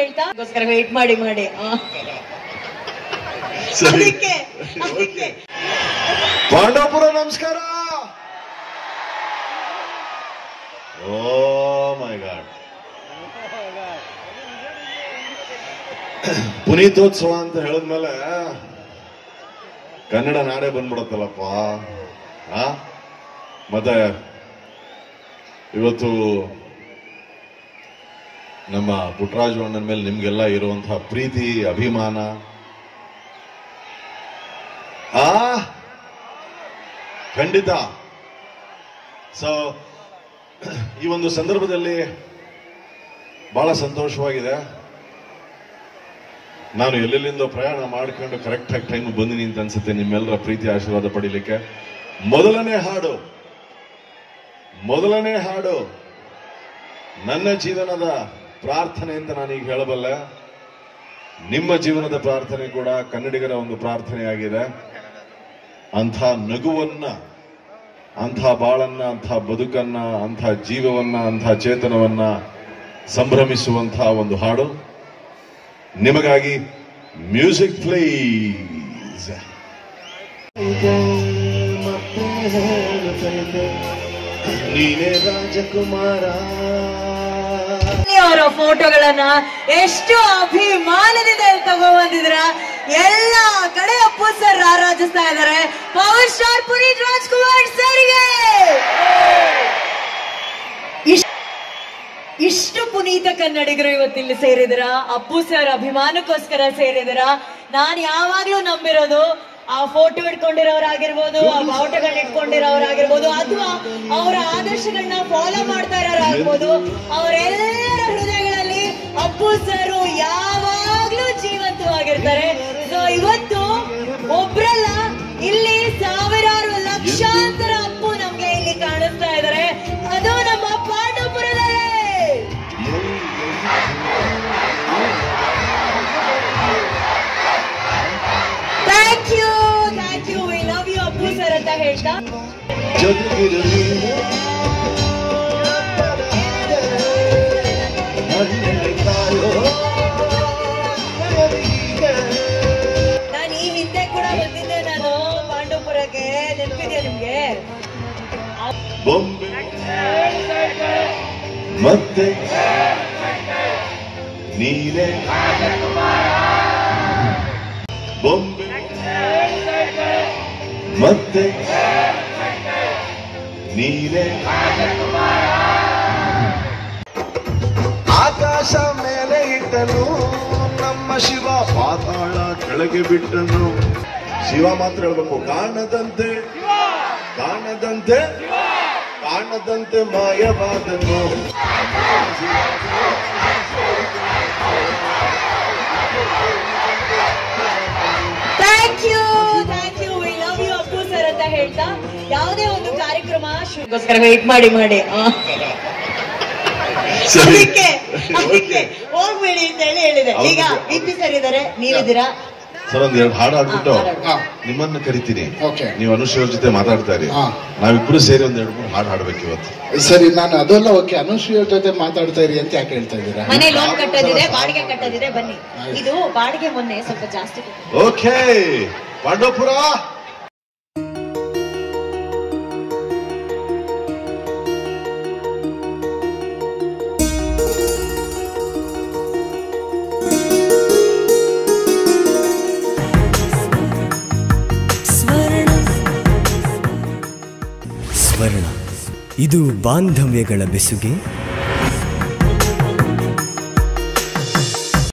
ಹೇಳ್ತಾ ಅದಕ್ಕೋಸ್ಕರ ವೇಟ್ ಮಾಡಿ ಮಾಡಿ ಆ. ಸರಿ ಅದಕ್ಕೆ ಅದಕ್ಕೆ ಪಾಂಡವಪುರ ನಮಸ್ಕಾರ ಓ ಮೈ ಗಾಡ್ ಪುನೀತೋತ್ಸವ ಅಂತ ಹೇಳಿದ್ಮೇಲೆ ಕನ್ನಡ ನಾಡೇ ಬಂದ್ಬಿಡತ್ತಲ್ಲಪ್ಪ ಆ ಮತ್ತೆ ಇವತ್ತು ನಮ್ಮ ಪುಟ್ಟರಾಜು ಅಣ್ಣನ ಮೇಲೆ ನಿಮ್ಗೆಲ್ಲ ಇರುವಂತಹ ಪ್ರೀತಿ ಅಭಿಮಾನ ಆ ಖಂಡಿತ ಸೊ ಈ ಒಂದು ಸಂದರ್ಭದಲ್ಲಿ ಬಹಳ ಸಂತೋಷವಾಗಿದೆ ನಾನು ಎಲ್ಲೆಲ್ಲಿಂದ ಪ್ರಯಾಣ ಮಾಡ್ಕೊಂಡು ಕರೆಕ್ಟ್ ಆಗಿ ಟೈಮ್ ಬಂದಿನಿ ಅಂತ ಅನ್ಸುತ್ತೆ ನಿಮ್ಮೆಲ್ಲರ ಪ್ರೀತಿ ಆಶೀರ್ವಾದ ಪಡೀಲಿಕ್ಕೆ ಮೊದಲನೇ ಹಾಡು ಮೊದಲನೇ ಹಾಡು ನನ್ನ ಜೀವನದ ಪ್ರಾರ್ಥನೆ ಅಂತ ನಾನೀಗ ಹೇಳಬಲ್ಲೆ ನಿಮ್ಮ ಜೀವನದ ಪ್ರಾರ್ಥನೆ ಕೂಡ ಕನ್ನಡಿಗರ ಒಂದು ಪ್ರಾರ್ಥನೆಯಾಗಿದೆ ಅಂಥ ನಗುವನ್ನ ಅಂಥ ಬಾಳನ್ನ ಅಂಥ ಬದುಕನ್ನ ಅಂಥ ಜೀವವನ್ನ ಅಂಥ ಚೇತನವನ್ನ ಸಂಭ್ರಮಿಸುವಂತಹ ಒಂದು ಹಾಡು ನಿಮಗಾಗಿ ಮ್ಯೂಸಿಕ್ ಪ್ಲೀಸ್ ನೀನೇ ರಾಜಕುಮಾರ ಅವರ ಫೋಟೋಗಳನ್ನ ಎಷ್ಟು ಅಭಿಮಾನದಿಂದ ಇಲ್ಲಿ ತಗೊಂಡ್ಬಂದಿದ್ರ ಎಲ್ಲ ಕಡೆ ಅಪ್ಪು ಸರ್ ರಾರಾಜಿಸ್ತಾ ಇದ್ದಾರೆ ಪವರ್ ಸ್ಟಾರ್ ಪುನೀತ್ ರಾಜ್ಕುಮಾರ್ ಸರ್ಗೆ ಇಶ್- ಇಷ್ಟು ಪುನೀತ ಕನ್ನಡಿಗರು ಇವತ್ತಿಲ್ಲಿ ಸೇರಿದಿರ ಅಪ್ಪು ಸರ್ ಅಭಿಮಾನಕ್ಕೋಸ್ಕರ ಸೇರಿದಿರ ನಾನ್ ಯಾವಾಗ್ಲೂ ನಂಬಿರೋದು ಆ ಫೋಟೋ ಇಟ್ಕೊಂಡಿರೋರಾಗಿರ್ಬೋದು ಆ ಬಾವುಟಗಳನ್ನ ಇಟ್ಕೊಂಡಿರೋರಾಗಿರ್ಬೋದು ಅಥವಾ ಅವರ ಆದರ್ಶಗಳನ್ನ ಫಾಲೋ ಮಾಡ್ತಾ ಇರೋರಾಗಿರ್ಬೋದು ಅವರೆಲ್ಲರ ಹೃದಯಗಳಲ್ಲಿ ಅಪ್ಪು ಸರ್ ಯಾವಾಗ್ಲೂ ಜೀವಂತವಾಗಿರ್ತಾರೆ ಸೊ ಇವತ್ತು ಒಬ್ರಲ್ಲ ಇಲ್ಲಿ ಸಾವಿರಾರು ಲಕ್ಷಾಂತರ ಅಪ್ಪು ನಮ್ಗೆ ಇಲ್ಲಿ ಕಾಣಿಸ್ತಾ ಇದ್ದಾರೆ ಅದು ನಮ್ಮ ಪಾಂಡವಪುರದಲ್ಲಿ thank you thank you we love you Appu sir ಅಂತ ಹೇಳ್ತಾ ಜೊತೆಗಿರಲಿ ನಾನು ಈ ಹಿಂದೆ ಕೂಡ ಬಂದಿದ್ದೆ ನಾನು ಪಾಂಡವಪುರಕ್ಕೆ ನೆನಪಿದೆಯಾ ನಿಮ್ಗೆ ಬೊಂಬೆ ಮತ್ತೆ ನೀನೆ ಬೊಂಬೆ ಮತ್ತೆ ನೀನೆ ಆಕಾಶ ಮೇಲೆ ಇಟ್ಟನು ನಮ್ಮ ಶಿವ ಪಾತಾಳ ಕೆಳಗೆ ಬಿಟ್ಟನು ಶಿವ ಮಾತ್ರ ಹೇಳ್ಬೇಕು ಕಾಣದಂತೆ ಕಾಣದಂತೆ ಕಾಣದಂತೆ ಮಾಯವಾದನು thank you thank you we love you Appu sir ಅಂತ ಹೇಳ್ತಾ ಯಾವುದೇ ಒಂದು ಕಾರ್ಯಕ್ರಮ ಶುಗೋಸ್ಕರ ವೇಟ್ ಮಾಡಿ ಮಾಡಿ ಆ. ಸರಿ. ಅದಕ್ಕೆ ಅದಕ್ಕೆ Okay. ಹೋಗ್ಬೇಡಿ ಅಂತ ಹೇಳಿ ಹೇಳಿದೆ ಹೌದು. ಈಗ ಬಿಪಿ ಸರ್ ಇದಾರೆ ನೀವಿದ್ದೀರಾ ಸರ್ ಒಂದ್ ಎರಡು ಹಾಡು ಹಾಡ್ಬಿಟ್ಟು ಹಾ, ಹಾಡು. ಹಾ. ನಿಮ್ಮನ್ನ ಕರಿತೀನಿ Okay. ನೀವು ಅನುಶ್ರೀ ಅವ್ರ ಜೊತೆ ಮಾತಾಡ್ತಾ ಇರಿ ಹಾ. ನಾವಿಬ್ರು ಸೇರಿ ಒಂದ್ ಎರಡು ಮೂರು ಹಾಡು ಹಾಡ್ಬೇಕು ಇವತ್ತು ಸರಿ ನಾನು ಅದೆಲ್ಲ ಓಕೆ ಅನುಶ್ರೀ ಅವ್ರ ಜೊತೆ ಮಾತಾಡ್ತಾ ಇರಿ ಅಂತ ಯಾಕೆ ಹೇಳ್ತಾ ಇದ್ದೀರಾ ಮನೆ ಲೋನ್ ಕಟ್ಟೋದಿದೆ ಬಾಡಿಗೆ ಕಟ್ಟೋದಿದೆ ಬನ್ನಿ ಇದು ಬಾಡಿಗೆ ಮೊನ್ನೆ ಸ್ವಲ್ಪ ಜಾಸ್ತಿ ಕೊಟ್ಟಿದೆ. ಓಕೆ ಪಾಂಡವಪುರ ಸ್ವರ್ಣ ಇದು ಬಾಂಧವ್ಯಗಳ ಬೆಸುಗೆ